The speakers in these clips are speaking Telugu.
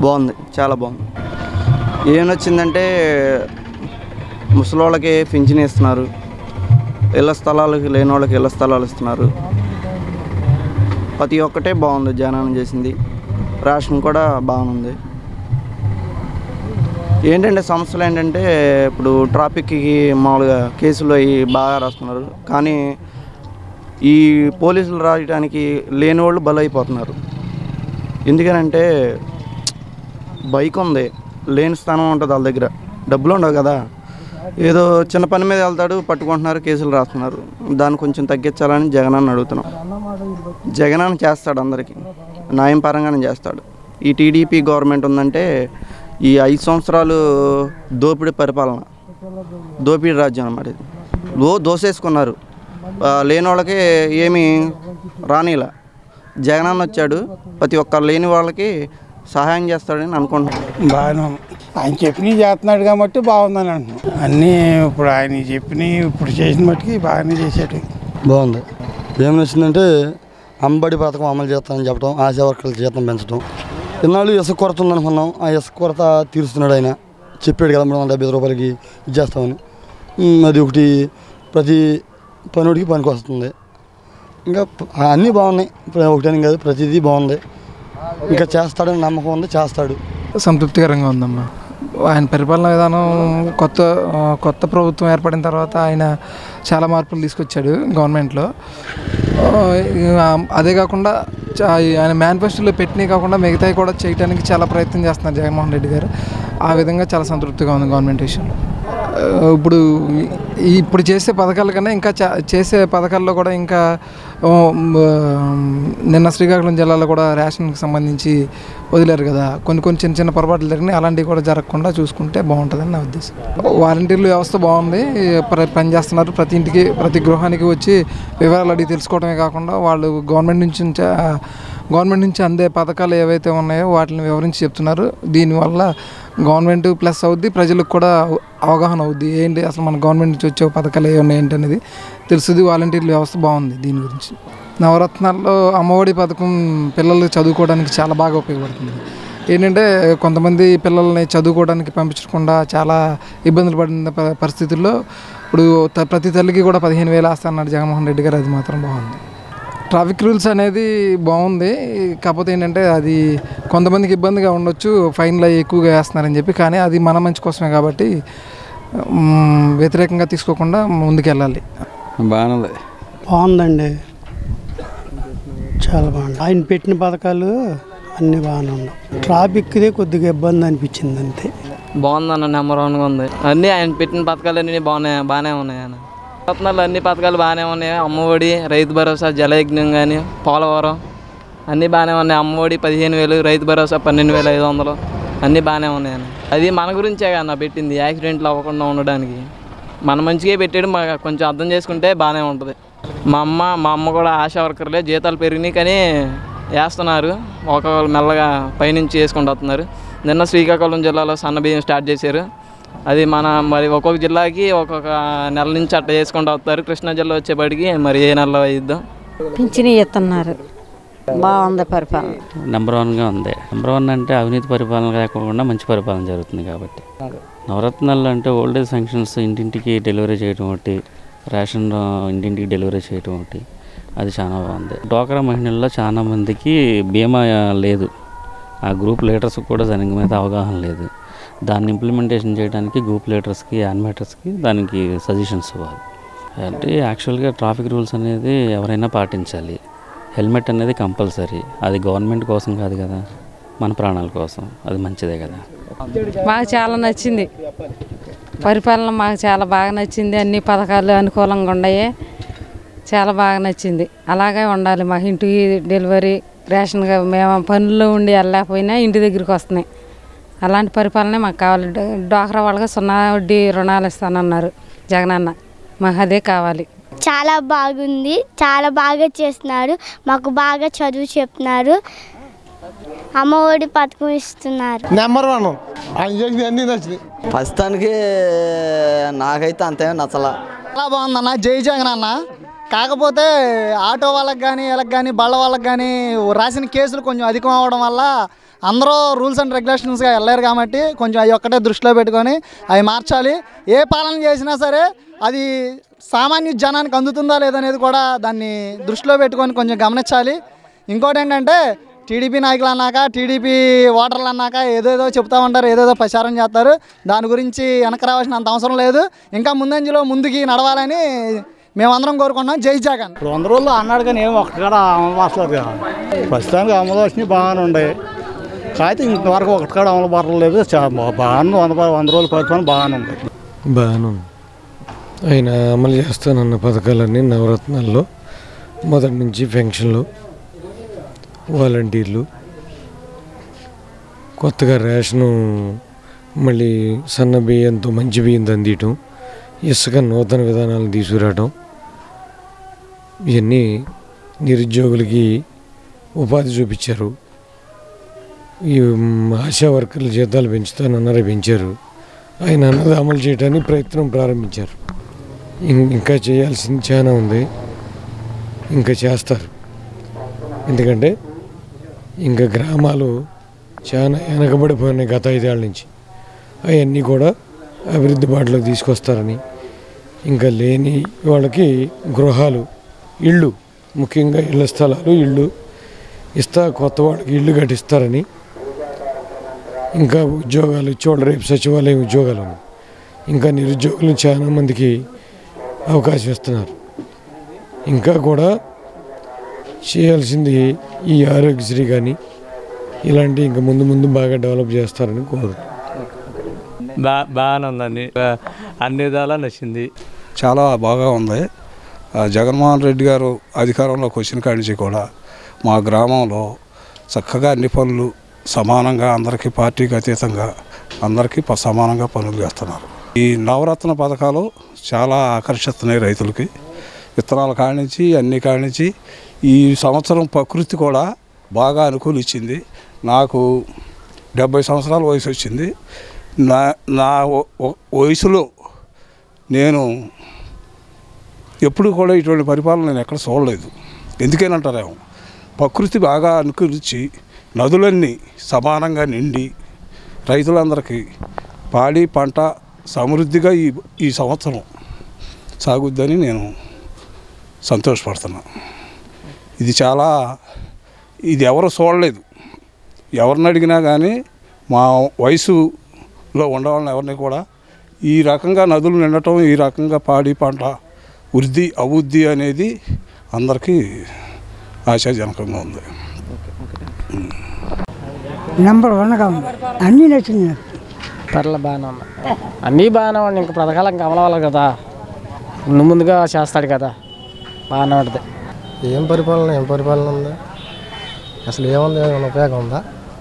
బాగుంది చాలా బాగుంది ఏం నచ్చిందంటే ముసలోళ్ళకి పింఛన్ ఇస్తున్నారు ఇళ్ళ స్థలాలకి లేని వాళ్ళకి ఇళ్ళ స్థలాలు ఇస్తున్నారు ప్రతి ఒక్కటే బాగుంది జగనన్న చేసింది రేషన్ కూడా బాగుంది ఏంటంటే సమస్యలు ఏంటంటే ఇప్పుడు ట్రాఫిక్కి మామూలుగా కేసులు అవి బాగా రాస్తున్నారు కానీ ఈ పోలీసులు రాయడానికి లేని వాళ్ళు బలైపోతున్నారు ఎందుకనంటే బైక్ ఉంది లేని స్థానం ఉంటుంది వాళ్ళ దగ్గర డబ్బులు ఉండవు కదా ఏదో చిన్న పని మీద వెళ్తాడు పట్టుకుంటున్నారు కేసులు రాస్తున్నారు దాన్ని కొంచెం తగ్గించాలని జగనన్న అడుగుతున్నాం జగనన్న చేస్తాడు అందరికీ న్యాయం పరంగానే చేస్తాడు ఈ టీడీపీ గవర్నమెంట్ ఉందంటే ఈ ఐదు సంవత్సరాలు దోపిడీ పరిపాలన దోపిడీ రాజ్యం అన్నమాట ఇది లో దోసేసుకున్నారు ఆ, లేని వాళ్ళకి ఏమీ రానిలా జగనన్న వచ్చాడు ప్రతి ఒక్క లేని వాళ్ళకి సహాయం చేస్తాడని అనుకుంటున్నాను బాగానే ఉంది. ఆయన చెప్పినవి చేస్తున్నాడు కాబట్టి బాగుందని అంటున్నాం అన్నీ ఇప్పుడు ఆయన చెప్పినవి ఇప్పుడు చేసిన మట్టుకి బాగానే చేసాడు బాగుంది ఏం నచ్చిందంటే అంబడి పథకం అమలు చేస్తానని చెప్పడం ఆశా వర్కర్ల జీతం పెంచడం ఇన్నాళ్ళు ఇసుక కొరత ఉందనుకున్నాం ఆ ఇసుక కొరత తీరుస్తున్నాడు ఆయన చెప్పాడు కదా మూడు వందల డెబ్బై ఐదు రూపాయలకి ఇచ్చేస్తామని ఉమ్, అది ఒకటి ప్రతి పనుడికి పనికి వస్తుంది ఇంకా ప- అన్నీ బాగున్నాయి ఇప్పుడు ఒకటని కాదు ప్రతిదీ బాగుంది ఇంకా చేస్తాడని నమ్మకం ఉంది చేస్తాడు సంతృప్తికరంగా ఉందమ్మా ఆయన పరిపాలన విధానం కొత్త ఆ, కొత్త ప్రభుత్వం ఏర్పడిన తర్వాత ఆయన చాలా మార్పులు తీసుకొచ్చాడు గవర్నమెంట్లో ఆ, ఇక అదే కాకుండా చా- ఆయన మేనిఫెస్టోలో పెట్టినవి కాకుండా మిగతావి కూడా చేయడానికి చాలా ప్రయత్నం చేస్తున్నారు జగన్మోహన్ రెడ్డి గారు ఆ విధంగా చాలా సంతృప్తిగా ఉంది గవర్నమెంట్ విషయంలో ఆ, ఇప్పుడు ఈ- ఇప్పుడు చేసే పథకాల కన్నా ఇంకా చా- చేసే పథకాల్లో కూడా ఇంకా ఆ, మ్, నిన్న శ్రీకాకుళం జిల్లాలో కూడా రేషన్కి సంబంధించి వదిలేరు కదా కొన్ని కొన్ని చిన్న చిన్న పొరపాట్లు జరిగినాయి అలాంటివి కూడా జరగకుండా చూసుకుంటే బాగుంటుందని నా ఉద్దేశం వాలంటీర్లు వ్యవస్థ బాగుంది ప్ర- పనిచేస్తున్నారు ప్రతి ఇంటికి ప్రతి గృహానికి వచ్చి వివరాలు అడిగి తెలుసుకోవడమే కాకుండా వాళ్ళు గవర్నమెంట్ నుంచి ఉంచే- గవర్నమెంట్ నుంచి అందే పథకాలు ఏవైతే ఉన్నాయో వాటిని వివరించి చెప్తున్నారు దీనివల్ల గవర్నమెంట్ ప్లస్ అవుద్ది ప్రజలకు కూడా అవగాహన అవుద్ది ఏంటి అసలు మన గవర్నమెంట్ నుంచి వచ్చే పథకాలు ఏ ఉన్నాయి ఏంటి అనేది తెలుస్తుంది వాలంటీర్ల వ్యవస్థ బాగుంది దీని గురించి నవరత్నాల్లో అమ్మఒడి పథకం పిల్లలు చదువుకోవడానికి చాలా బాగా ఉపయోగపడుతుంది ఏంటంటే కొంతమంది పిల్లల్ని చదువుకోవడానికి పంపించకుండా చాలా ఇబ్బందులు పడిన ప- పరిస్థితుల్లో ఇప్పుడు త- ప్రతి తల్లికి కూడా పదిహేను వేలు వేస్తాన్నాడు జగన్మోహన్ రెడ్డి గారు అది మాత్రం బాగుంది ట్రాఫిక్ రూల్స్ అనేది బాగుంది కాకపోతే ఏంటంటే అది కొంతమందికి ఇబ్బందిగా ఉండొచ్చు ఫైన్లు అవి ఎక్కువగా వేస్తున్నారని చెప్పి కానీ అది మన మంచి కోసమే కాబట్టి మ్, వ్యతిరేకంగా తీసుకోకుండా ముందుకెళ్ళాలి బాగానే ఉంది బాగుందండి చాలా బాగుంది ఆయన పెట్టిన పథకాలు అన్నీ బాగానే ఉన్నాయి ట్రాఫిక్దే కొద్దిగా ఇబ్బంది అనిపించింది అంతే బాగుందన్న నెంబర్ వన్గా ఉంది అన్నీ ఆయన పెట్టిన పథకాలు అన్నీ బాగున్నాయి బాగానే ఉన్నాయి అన్న రత్నాలు అన్ని పథకాలు బాగానే ఉన్నాయి అమ్మఒడి రైతు భరోసా జలయజ్ఞం కానీ పోలవరం అన్నీ బాగానే ఉన్నాయి అమ్మఒడి పదిహేను వేలు రైతు భరోసా పన్నెండు వేల ఐదు వందలు అన్నీ బాగానే ఉన్నాయి అన్న అది మన గురించే కన్నా పెట్టింది యాక్సిడెంట్లు అవ్వకుండా ఉండడానికి మన మంచిగా పెట్టాడు మా కొంచెం అర్థం చేసుకుంటే బాగానే ఉంటుంది మా అమ్మ మా అమ్మ కూడా ఆశా వర్కర్లే జీతాలు పెరిగినాయి కానీ వేస్తున్నారు ఒక్కొక్కరు మెల్లగా పైనుంచి వేసుకుంటూ వస్తున్నారు నిన్న శ్రీకాకుళం జిల్లాలో సన్న బియ్యం స్టార్ట్ చేశారు అది మన మరి ఒక్కొక్క జిల్లాకి ఒక్కొక్క నెల నుంచి అట్ట చేసుకుంటూ వస్తారు కృష్ణా జిల్లా వచ్చేపాటికి మరి ఏ నెలలో ఇద్దాం పింఛని ఇస్తున్నారు బాగుంది పరిపాలన నెంబర్ వన్గా ఉంది నెంబర్ వన్ అంటే అవినీతి పరిపాలన కాకుండా మంచి పరిపాలన జరుగుతుంది కాబట్టి నవరత్నాలు అంటే ఓల్డ్ ఏజ్ ఫంక్షన్స్ ఇంటింటికి డెలివరీ చేయడం ఒకటి రేషన్ ఇంటింటికి డెలివరీ చేయడం ఒకటి అది చాలా బాగుంది డ్వాక్రా మహిళల్లో చాలా మందికి బీమా లేదు ఆ గ్రూప్ లీడర్స్ కూడా దాని మీద అవగాహన లేదు దాన్ని ఇంప్లిమెంటేషన్ చేయడానికి గ్రూప్ లీడర్స్కి యానిమేటర్స్కి దానికి సజెషన్స్ ఇవ్వాలి అంటే యాక్చువల్గా ట్రాఫిక్ రూల్స్ అనేది ఎవరైనా పాటించాలి హెల్మెట్ అనేది కంపల్సరీ అది గవర్నమెంట్ కోసం కాదు కదా మన ప్రాణాల కోసం అది మంచిదే కదా మాకు చాలా నచ్చింది పరిపాలన మాకు చాలా బాగా నచ్చింది అన్ని పథకాలు అనుకూలంగా ఉన్నాయి చాలా బాగా నచ్చింది అలాగే ఉండాలి మాకు ఇంటికి డెలివరీ రేషన్గా మేము పనుల్లో ఉండి వెళ్ళకపోయినా ఇంటి దగ్గరికి వస్తున్నాయి అలాంటి పరిపాలనే మాకు కావాలి డ- డ్వాక్రా వాళ్ళకి సున్నా వడ్డీ రుణాలు ఇస్తానన్నారు జగనన్న మాకు అదే కావాలి చాలా బాగుంది చాలా బాగా చేస్తున్నారు మాకు బాగా చదువు చెప్తున్నారు అమ్మఒడి పథకం ఇస్తున్నారు నెంబర్ వన్ ఆయన చేసింది అన్నీ నచ్చినాయి ప్రస్తుతానికి నాకైతే అంతే నచ్చలా చాలా బాగుందన్న జై జగన్ అన్న కాకపోతే ఆటో వాళ్ళకి కానీ వీళ్ళకి కానీ బళ్ళ వాళ్ళకి కానీ రాసిన కేసులు కొంచెం అధికం అవ్వడం వల్ల అందరూ రూల్స్ అండ్ రెగ్యులేషన్స్గా వెళ్ళారు కాబట్టి కొంచెం అవి ఒక్కటే దృష్టిలో పెట్టుకొని అవి మార్చాలి ఏ పాలన చేసినా సరే అది సామాన్య జనానికి అందుతుందా లేదనేది కూడా దాన్ని దృష్టిలో పెట్టుకొని కొంచెం గమనించాలి ఇంకోటి ఏంటంటే టీడీపీ నాయకులు అన్నాక టీడీపీ ఓటర్లు అన్నాక ఏదేదో చెప్తా ఉంటారు ఏదేదో ప్రచారం చేస్తారు దాని గురించి వెనక రావాల్సిన అంత అవసరం లేదు ఇంకా ముందంజలో ముందుకి నడవాలని మేమందరం కోరుకుంటున్నాం జై జగన్ ఇప్పుడు వంద రోజులు అన్నాడు కానీ ఏం ఒక్కటి కూడా అమలు పరచలేదు కదా ప్రస్తుతానికి అమలు వచ్చినాయి బాగానే ఉన్నాయి కాకపోతే ఇంతవరకు ఒకటి కూడా అమలు పడలేదు చా- బాగానే వంద ప- వంద రోజుల పరిపాలన బాగానే ఉంది బాగానే ఉంది ఆయన అమలు చేస్తానన్న పథకాలన్నీ నవరత్నాల్లో మొదటి నుంచి పెన్షన్లు వాలంటీర్లు కొత్తగా రేషను మళ్ళీ సన్న బియ్యంతో మంచి బియ్యం అందియటం ఇసుక నూతన విధానాలను తీసుకురావటం ఇవన్నీ నిరుద్యోగులకి ఉపాధి చూపించారు ఈ మ్, ఆశా వర్కర్ల జీతాలు పెంచుతానన్నారే పెంచారు ఆయన అన్నది అమలు చేయడానికి ప్రయత్నం ప్రారంభించారు ఇం- ఇంకా చేయాల్సింది చాలా ఉంది ఇంకా చేస్తారు ఎందుకంటే ఇంకా గ్రామాలు చాలా వెనకబడిపోయినాయి గత ఐదేళ్ల నుంచి అవన్నీ కూడా అభివృద్ధి బాటలో తీసుకొస్తారని ఇంకా లేని వాళ్ళకి గృహాలు ఇళ్ళు ముఖ్యంగా ఇళ్ళ స్థలాలు ఇళ్ళు ఇస్తా కొత్త వాళ్ళకి ఇళ్ళు కట్టిస్తారని ఇంకా ఉద్యోగాలు చూడ రేపు సచివాలయం ఉద్యోగాలు ఉన్నాయి. ఇంకా నిరుద్యోగులు చాలా మందికి అవకాశం ఇస్తున్నారు ఇంకా కూడా చేయాల్సింది ఈ ఆరోగ్యశ్రీ కానీ ఇలాంటి ఇంకా ముందు ముందు బాగా డెవలప్ చేస్తారని కోరుతున్నాను బా బాగానే ఉందండి అన్ని విధాలా నచ్చింది చాలా బాగా ఉంది ఆ, జగన్మోహన్ రెడ్డి గారు అధికారంలోకి వచ్చిన కాడి నుంచి కూడా మా గ్రామంలో చక్కగా అన్ని పనులు సమానంగా అందరికీ పార్టీకి అతీతంగా అందరికీ ప- సమానంగా పనులు చేస్తున్నారు ఈ నవరత్న పథకాలు చాలా ఆకర్షిస్తున్నాయి రైతులకి విత్తనాల కాడి నుంచి అన్ని కాడి నుంచి ఈ సంవత్సరం ప్రకృతి కూడా బాగా అనుకూలించింది నాకు డెబ్బై సంవత్సరాల వయసు వచ్చింది నా నా వ- వ- వయసులో నేను ఎప్పుడు కూడా ఇటువంటి పరిపాలన నేను ఎక్కడ చూడలేదు ఎందుకేనంటారేమో ప్రకృతి బాగా అనుకరించి నదులన్నీ సమానంగా నిండి రైతులందరికీ పాడి పంట సమృద్ధిగా ఈ ఈ సంవత్సరం సాగుద్దని నేను సంతోషపడుతున్నా ఇది చాలా ఇది ఎవరు చూడలేదు ఎవరిని అడిగినా కానీ మా వయసులో ఉండవాళ్ళని ఎవరిని కూడా ఈ రకంగా నదులు నిండటం ఈ రకంగా పాడి పంట వృద్ధి అభివృద్ధి అనేది అందరికీ ఆశాజనకంగా ఉంది నెంబర్ వన్గా ఉంది అన్నీ నచ్చింది నాకు పర్లే బాగానే ఉన్నాయి అన్నీ బాగానే ఉన్నాయి ఇంకా పథకాలు ఇంకా అమలవాలి కదా ముందు ముందుగా చేస్తాడు కదా బాగానే ఉంటుంది ఏం పరిపాలన ఏం పరిపాలన ఉంది అసలు ఏముంది ఏమైనా ఉపయోగం ఉందా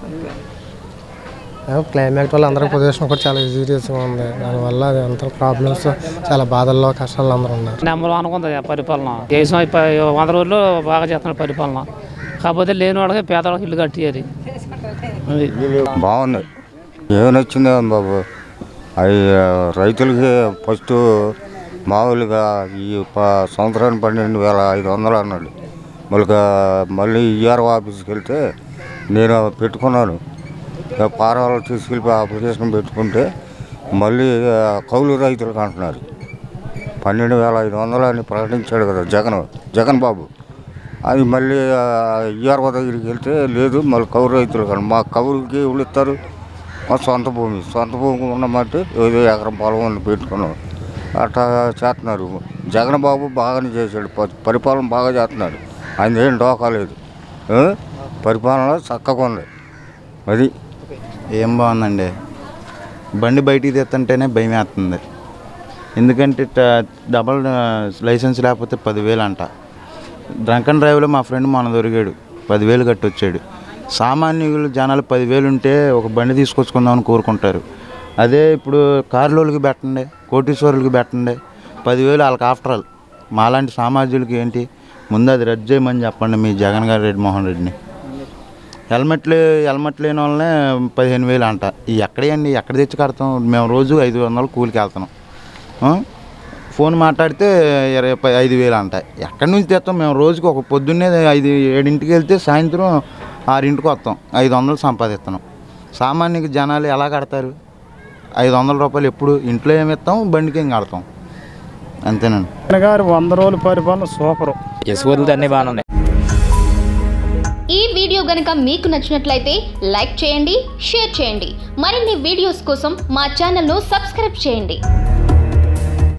ఏమో క్లైమేట్ వల్ల అందరికి పొజిషన్ కూడా చాలా సీరియస్గా ఉంది దానివల్ల అది అంత ప్రాబ్లమ్స్ చాలా బాధల్లో కష్టాల్లో అందరూ ఉన్నారు నెంబర్ వన్ ఉంది ఆ పరిపాలన దేశం ఇప్ప- వంద రోజుల్లో బాగా చేస్తున్నాడు పరిపాలన కాకపోతే లేని వాళ్ళకి పేదవాళ్ళకి ఇల్లు కట్టియాలి అది బాగుంది ఏం నచ్చింది బాబు అవి రైతులకి ఫస్ట్ మామూలుగా ఈ ప- సంవత్సరానికి పన్నెండు వేల ఐదు వందలు అన్నాడు మళ్ళీ మళ్ళీ ఈఆర్ఓ ఆఫీస్కి వెళ్తే నేను పెట్టుకున్నాను ఇక పారాలు తీసుకెళ్ళి అప్లికేషన్ పెట్టుకుంటే మళ్ళీ ఆ, కౌలు రైతులకు అంటున్నారు పన్నెండు వేల ఐదు వందలు అని ప్రకటించాడు కదా జగన్ జగన్ బాబు అది మళ్ళీ ఈఆర్ఓ దగ్గరికి వెళ్తే లేదు మళ్ళీ కౌలు రైతులు కానీ మా కౌలుకి ఎవరు ఇస్తారు మా సొంత భూమి సొంత భూమి ఉన్నమంటే ఏదో ఎకరం పొలం ఉంది పెట్టుకున్నాం అట్లా చేస్తున్నారు జగన్ బాబు బాగానే చేశాడు ప- పరిపాలన బాగా చేస్తున్నాడు ఆయన ఏం డోకా లేదు ఆ? పరిపాలన చక్కగా ఉంది అది ఏం బాగుందండి బండి బయటికి తెస్తుంటేనే భయం వేస్తుంది ఎందుకంటే ట- డబల్ ఆ, లైసెన్స్ లేకపోతే పదివేలు అంట డ్రంక్ అండ్ డ్రైవ్లో మా ఫ్రెండ్ మన దొరికాడు పదివేలు కట్టొచ్చాడు సామాన్యులు జనాలు పదివేలు ఉంటే ఒక బండి తీసుకొచ్చుకుందామని కోరుకుంటారు అదే ఇప్పుడు కార్లోళ్ళకి పెట్టండి కోటీశ్వరులకి పెట్టండి పదివేలు వాళ్ళకి ఆఫ్టర్ ఆల్ మాలాంటి సామాజికులకి ఏంటి ముందు అది రద్దు చేయమని చెప్పండి మీ జగన్ గారు రెడ్డి మోహన్ రెడ్డిని హెల్మెట్లు హెల్మెట్ లేని వాళ్ళనే పదిహేను వేలు అంట ఈ ఎక్కడండి ఎక్కడ తెచ్చి కడతాం మేము రోజు ఐదు వందలు కూలికి వెళ్తున్నాం ఆ? ఫోన్ మాట్లాడితే ఇరవై ప- ఐదు వేలు అంట ఎక్కడి నుంచి తెస్తాం మేము రోజుకి ఒక పొద్దున్నే ఐదు ఏడింటికి వెళ్తే సాయంత్రం ఆరింటికి వస్తాం ఐదు వందలు సంపాదిస్తున్నాం సామాన్య జనాలు ఎలా కడతారు ఐదు వందల రూపాయలు ఎప్పుడు ఇంట్లో ఏమి ఇస్తాం బండికి ఏం కడతాం అంతేనండి జగన్ గారు వంద రోజుల పరిపాలన సూపరు యశ్వరులు అన్నీ బాగానే ఉన్నాయి ఈ వీడియో గనక మీకు నచ్చినట్లయితే లైక్ చేయండి షేర్ చేయండి మరిన్ని వీడియోస్ కోసం మా ఛానల్ను సబ్స్క్రైబ్ చేయండి